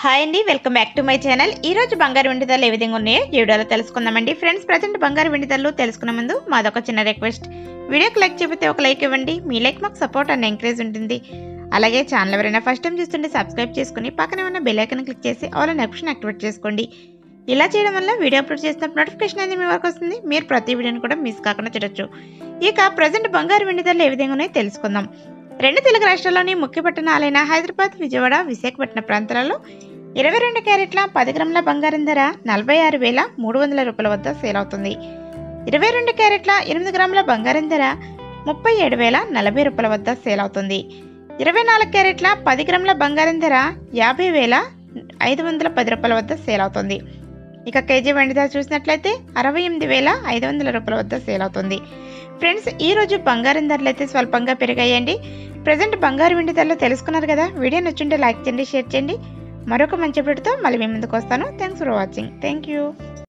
hi అండి welcome back to my channel ఈ రోజు బంగారు వెండి ధరలు ఏ విధంగా ఉన్నాయో ఈ వీడియోలో తెలుసుకుందామండి ఫ్రెండ్స్ ప్రజెంట్ బంగారు వెండి ధరలు తెలుసుకునే ముందు మాదొక చిన్న రిక్వెస్ట్ వీడియోకి లైక్ చెబితే ఒక లైక్ ఇవ్వండి మీ లైక్ మాకు సపోర్ట్ అండ్ ఎంకరేజ్ ఉంటుంది అలాగే ఛానల్ ఎవరైనా ఫస్ట్ టైం చూస్తుంటే సబ్స్క్రైబ్ చేసుకుని పక్కనే ఉన్న బెల్ ఐకన్ క్లిక్ చేసి ఆల్ అనే ఆప్షన్ యాక్టివేట్ చేసుకోండి ఇలా చేయడం వల్ల వీడియో అప్లోడ్ చేసినప్పుడు నోటిఫికేషన్ అనేది మీ వరకు వస్తుంది మీరు ప్రతి వీడియోని కూడా మిస్ కాకుండా చూడొచ్చు ఇక ప్రజెంట్ బంగారు వెండి ధరలు ఏ విధంగా ఉన్నాయో తెలుసుకుందాం రెండు తెలుగు రాష్ట్రాల్లోని ముఖ్య పట్టణాలైన హైదరాబాద్ విజయవాడ విశాఖపట్నం ప్రాంతాలలో ఇరవై రెండు క్యారెట్ల పది గ్రాముల బంగారం ధర నలభై ఆరు వేల మూడు వందల రూపాయల వద్ద సేల్ అవుతుంది ఇరవై రెండు క్యారెట్ల ఎనిమిది గ్రాముల బంగారం ధర ముప్పై ఏడు వేల నలభై రూపాయల వద్ద సేల్ అవుతుంది ఇరవై నాలుగు క్యారెట్ల పది గ్రాముల బంగారం ధర యాభై వేల ఐదు వందల పది రూపాయల వద్ద సేల్ అవుతుంది ఇక కేజీ వెండి ధర చూసినట్లయితే అరవై ఎనిమిది వేల ఐదు వందల రూపాయల వద్ద సేల్ అవుతుంది ఫ్రెండ్స్ ఈ రోజు బంగారం ధరలు అయితే స్వల్పంగా పెరిగాయండి ప్రజెంట్ బంగారు వెండి ధరలు తెలుసుకున్నారు కదా వీడియో నచ్చుంటే లైక్ చేయండి షేర్ చేయండి మరొక మంచి అప్డేట్తో మళ్ళీ మీ ముందుకు వస్తాను thanks for watching thank you